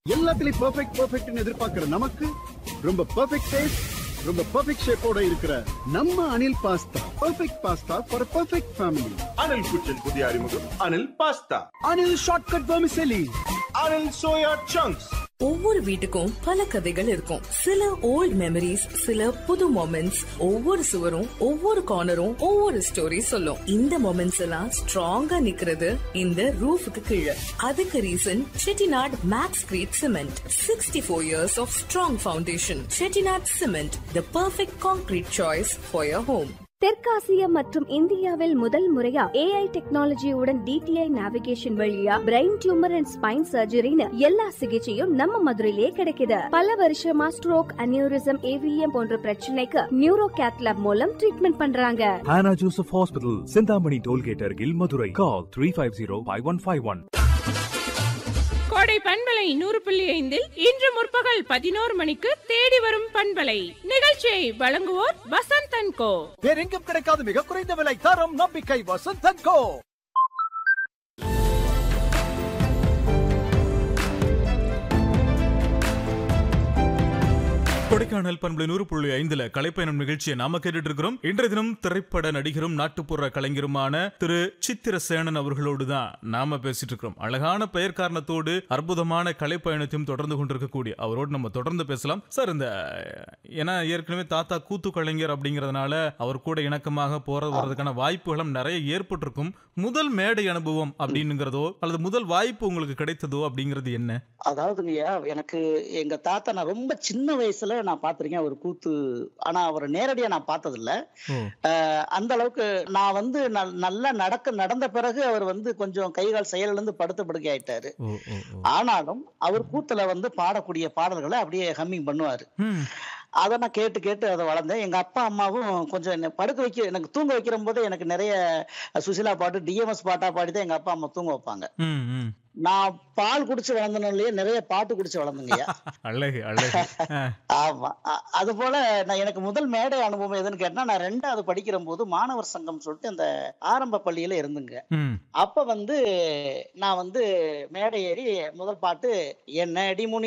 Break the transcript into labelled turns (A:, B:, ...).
A: எல்லாத்துலயும் பெர்ஃபெக்ட் பெர்ஃபெக்ட்னு எதிர்பார்க்கிற நமக்கு ரொம்ப பெர்ஃபெக்ட் டேஸ்ட் ரொம்ப பெர்ஃபெக்ட் ஷேப்போட இருக்கிற நம்ம Anil pasta perfect pasta for perfect family
B: Anil kitchen புதிய அறிமுகம் Anil pasta
A: Anil shortcut vermicelli
B: Anil soya chunks
C: ஒவ்வொரு வீட்டுக்கும் பல கதைகள் இருக்கும் சில ஓல்ட் மெமரிஸ் சில புது மொமெண்ட்ஸ் ஒவ்வொரு சுவரும் ஒவ்வொரு கார்னரும் ஒவ்வொரு ஸ்டோரி சொல்லும் இந்த மொமெண்ட்ஸ் எல்லாம் ஸ்ட்ராங்கா நிக்கிறது இந்த ரூஃபுக்கு கீழே அதுக்கு reason Chettinad max crete cement sixty four years of strong foundation Chettinad cement the perfect concrete choice for your home
D: தெற்காசியா மற்றும் இந்தியாவில் முதல் முறையா ஏஐ டெக்னாலஜியுடன் டிடிஐ நேவிகேஷன் வழியா பிரெயின் டியூமர் அண்ட் ஸ்பைன் சர்ஜரின்னு எல்லா சிகிச்சையும் நம்ம மதுரையிலே கிடைக்குது பல வருஷமா ஸ்ட்ரோக் அனியூரிசம் ஏவிஎம் போன்ற பிரச்சனைக்கு நியூரோ கேத்லாப் மூலம் ட்ரீட்மெண்ட் பண்றாங்க
E: Hannah Joseph Hospital, Sindhamani Tollgate Argil, Madurai. Call 350-5151.
F: கோடை பண்பலை நூறு புள்ளி ஐந்தில் இன்று முற்பகல் பதினோரு மணிக்கு தேடி வரும் பண்பலை நிகழ்ச்சியை வழங்குவோர் வசந்தன் கோ
G: வேறெங்கும் கிடைக்காத மிக குறைந்த விலை தரம் நம்பிக்கை வசந்தன் கோ
H: கொடைக்கானல் பண்புல நூறு புள்ளி ஐந்துல கலைப்பயணம் நிகழ்ச்சியை நாம கேட்டுட்டு இருக்கிறோம் இன்றைய தினம் திரைப்பட நடிகரும் நாட்டுப்புற கலைஞருமான திரு சித்திர சேனன் அவர்களோடு தான் நாம பேசிட்டு இருக்கிறோம் அழகான பெயர் காரணத்தோடு அற்புதமான கலைப்பயணத்தையும் தொடர்ந்து கொண்டிருக்கக்கூடிய அவரோடு நம்ம தொடர்ந்து பேசலாம் சார் இந்த ஏன்னா ஏற்கனவே தாத்தா கூத்து கலைஞர் அப்படிங்கறதுனால அவர் கூட இணக்கமாக போறது வர்றதுக்கான வாய்ப்புகளும் நிறைய ஏற்பட்டிருக்கும் முதல் மேடை அனுபவம் அப்படிங்கிறதோ அல்லது முதல் வாய்ப்பு உங்களுக்கு கிடைத்ததோ அப்படிங்கிறது என்ன
I: அதாவதுங்கய்யா எனக்கு எங்க தாத்தா நான் ரொம்ப சின்ன வயசுல நான் பார்த்திருக்கேன் அவர் கூத்து ஆனா அவரை நேரடியா நான் பார்த்ததில்ல
H: ஓ.
I: அஹ் அந்த அளவுக்கு நான் வந்து நல்- நல்லா நடக்க நடந்த பிறகு அவர் வந்து கொஞ்சம் கை கால் செயல்ல இருந்து படுத்த படுக்கை ஆயிட்டாரு
H: ஓ ஓ ஓ
I: ஆனாலும் அவர் கூத்துல வந்து பாடக்கூடிய பாடல்களை அப்படியே ஹம்மிங் பண்ணுவாரு
H: ம்.
I: அதை நான் கேட்டு கேட்டு அதை வளர்ந்தேன் எங்க அப்பா அம்மாவும் கொஞ்சம் என்னை படுக்க வைக்க எனக்கு தூங்க வைக்கிற போது எனக்கு நிறைய சுசிலா பாட்டு டிஎம்எஸ் பாட்டா பாடி தான் எங்க அப்பா அம்மா தூங்க வைப்பாங்க
H: ம் ம்
I: நான் பால் குடிச்சு வளர்ந்தனாலயே நிறைய பாட்டு குடிச்சு வளர்ந்தேங்கய்யா
H: அழகு அழகு ஆ.
I: ஆமா அ- அது போல நான் எனக்கு முதல் மேடை அனுபவம் எதுன்னு கேட்டா நான் ரெண்டாவது படிக்கிற போது மாணவர் சங்கம் சொல்லிட்டு அந்த ஆரம்ப பள்ளியில இருந்துங்க
H: ம்
I: அப்ப வந்து நான் வந்து மேடை ஏறி முதல் பாட்டு என்ன அடி